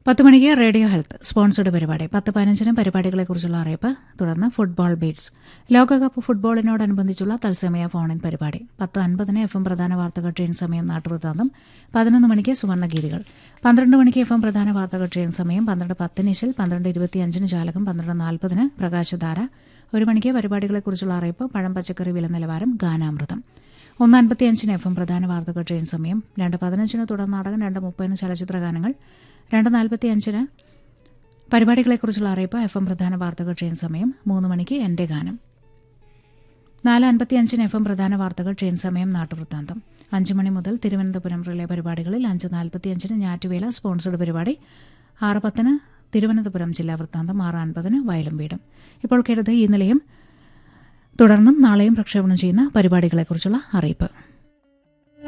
പത്ത് മണിക്ക് radio health sponsored പരിപാടി പത്ത് പതിനഞ്ചിന് പരിപാടികളെക്കുറിച്ചുള്ള അറിയിപ്പ് തുടർന്ന് ഫുട്ബോൾ ബീറ്റ്സ് ലോകകപ്പ് ഫുട്ബോളിനോടനുബന്ധിച്ചുള്ള തത്സമയ ഫോണിൻ പരിപാടി പത്ത് അൻപതിന് എഫ് എം പ്രധാന വാർത്തകൾ ട്രെയിൻ സമയം നാട്ടുവൃത്താന്തം പതിനൊന്ന് മണിക്ക് സുവർണ്ണഗീതികൾ പന്ത്രണ്ട് മണിക്ക് എഫ് എം പ്രധാന വാർത്തകൾ ട്രെയിൻ സമയം പന്ത്രണ്ട് പത്തിന് ഇശൽ പന്ത്രണ്ട് ഇരുപത്തിയഞ്ചിന് ജാലകം പന്ത്രണ്ട് നാൽപ്പതിന് പ്രകാശധാര ഒരു മണിക്ക് പരിപാടികളെക്കുറിച്ചുള്ള അറിയിപ്പ് പഴം പച്ചക്കറി വില നിലവാരം ഗാനാമൃതം ഒന്ന് അൻപത്തിയഞ്ചിന് എഫ് എം പ്രധാന വാർത്തകൾ ട്രെയിൻ സമയം രണ്ട് പതിനഞ്ചിന് തുടർ നാടകം രണ്ട് മുപ്പതിന് ചലച്ചിത്ര ഗാനങ്ങൾ രണ്ട് നാൽപ്പത്തി അഞ്ചിന് പരിപാടികളെക്കുറിച്ചുള്ള അറിയിപ്പ് എഫ് എം പ്രധാന വാർത്തകൾ ട്രെയിൻ സമയം മൂന്ന് മണിക്ക് എന്റെ ഗാനം നാല് അൻപത്തിയഞ്ചിന് എഫ് എം പ്രധാന വാർത്തകൾ ട്രെയിൻ സമയം നാട്ടുവൃത്താന്തം അഞ്ച് മണി മുതൽ തിരുവനന്തപുരം റിലേ പരിപാടികളിൽ അഞ്ച് നാൽപ്പത്തിയഞ്ചിന് ഞാറ്റുവേല സ്പോൺസർഡ് പരിപാടി ആറ് പത്തിന് തിരുവനന്തപുരം ജില്ലാ വൃത്താന്തം ആറ് അൻപതിന് വയലും വീടും ഇപ്പോൾ കരുത് ഈ നിലയം തുടർന്നും നാളെയും പ്രക്ഷേപണം ചെയ്യുന്ന പരിപാടികളെക്കുറിച്ചുള്ള അറിയിപ്പ്